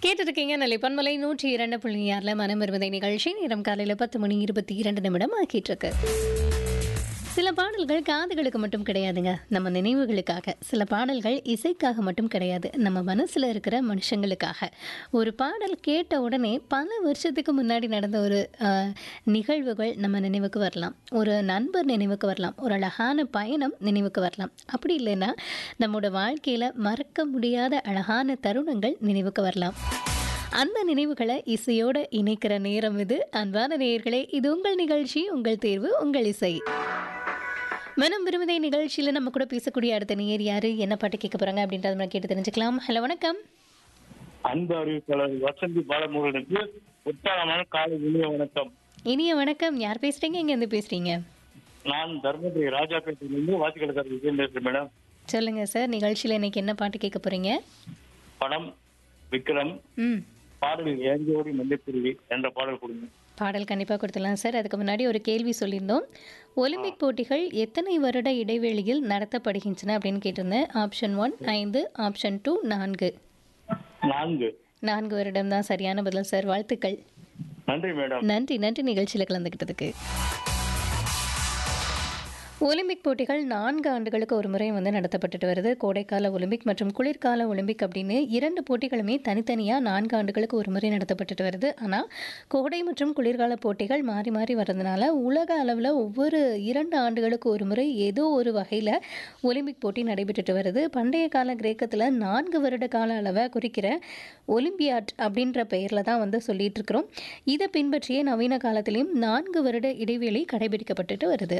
கேட்டிருக்கீங்க நல்ல பன்மலை நூற்றி இரண்டு புள்ளி ஆறில் மனம் இருவதை நிகழ்ச்சி நேரம் காலையில் பத்து மணி இருபத்தி இரண்டு நிமிடம் ஆக்கிட்டு இருக்கு சில பாடல்கள் காதுகளுக்கு மட்டும் கிடையாதுங்க நம்ம நினைவுகளுக்காக சில பாடல்கள் இசைக்காக மட்டும் கிடையாது நம்ம மனசில் இருக்கிற மனுஷங்களுக்காக ஒரு பாடல் கேட்ட உடனே பல வருஷத்துக்கு முன்னாடி நடந்த ஒரு ஆஹ், நிகழ்வுகள் நம்ம நினைவுக்கு வரலாம் ஒரு நண்பர் நினைவுக்கு வரலாம் ஒரு அழகான பயணம் நினைவுக்கு வரலாம் அப்படி இல்லைன்னா நம்மளோட வாழ்க்கையில் மறக்க முடியாத அழகான தருணங்கள் நினைவுக்கு வரலாம் அந்த நினைவுகளை இசையோடு இணைக்கிற நேரம் இது அன்பான நேயர்களே இது உங்கள் நிகழ்ச்சி உங்கள் தேர்வு உங்கள் இசை மனம் விரும்புதை நிகழ்ச்சியில் நம்ம கூட பேசக்கூடிய அடுத்த நேயர் யாரு என்ன பாட்டு கேட்க போறாங்க அப்படின்றத நம்ம கேட்டு தெரிஞ்சுக்கலாம் ஹலோ வணக்கம் அன்பு அறிவிப்பாளர் வசந்தி பாலமுருகனுக்கு உற்சாகமான காலை இனிய வணக்கம் இனிய வணக்கம் யார் பேசுறீங்க எங்க இருந்து பேசுறீங்க நான் தர்மபுரி ராஜாப்பேட்டையிலிருந்து வாசிக்கடக்கார விஜயம் பேசுறேன் மேடம் சொல்லுங்க சார் நிகழ்ச்சியில் இன்னைக்கு என்ன பாட்டு கேட்க போறீங்க படம் விக்ரம் ம் பாடலில் ஏஞ்சோடி மல்லிப்பிரிவி என்ற பாடல் கொடுங்க பாடல் கண்டிப்பாக கொடுத்துடலாம் சார் அதுக்கு முன்னாடி ஒரு கேள்வி சொல்லியிருந்தோம் ஒலிம்பிக் போட்டிகள் எத்தனை வருட இடைவெளியில் நடத்தப்படுகின்றன அப்படின்னு கேட்டிருந்தேன் ஆப்ஷன் ஒன் ஐந்து ஆப்ஷன் டூ நான்கு நான்கு நான்கு வருடம் தான் சரியான பதில் சார் வாழ்த்துக்கள் நன்றி மேடம் நன்றி நன்றி நிகழ்ச்சியில் கலந்துக்கிட்டதுக்கு ஒலிம்பிக் போட்டிகள் நான்கு ஆண்டுகளுக்கு ஒரு முறை வந்து நடத்தப்பட்டுட்டு வருது கோடைக்கால ஒலிம்பிக் மற்றும் குளிர்கால ஒலிம்பிக் அப்படின்னு இரண்டு போட்டிகளுமே தனித்தனியாக நான்கு ஆண்டுகளுக்கு ஒரு முறை நடத்தப்பட்டுட்டு வருது ஆனால் கோடை மற்றும் குளிர்கால போட்டிகள் மாறி மாறி வர்றதுனால உலக அளவில் ஒவ்வொரு இரண்டு ஆண்டுகளுக்கு ஒரு முறை ஏதோ ஒரு வகையில் ஒலிம்பிக் போட்டி நடைபெற்றுட்டு வருது பண்டைய கால கிரேக்கத்தில் நான்கு வருட கால அளவை குறிக்கிற ஒலிம்பியாட் அப்படின்ற பெயரில் தான் வந்து சொல்லிட்டு இருக்கிறோம் இதை பின்பற்றியே நவீன காலத்திலையும் நான்கு வருட இடைவெளி கடைபிடிக்கப்பட்டுட்டு வருது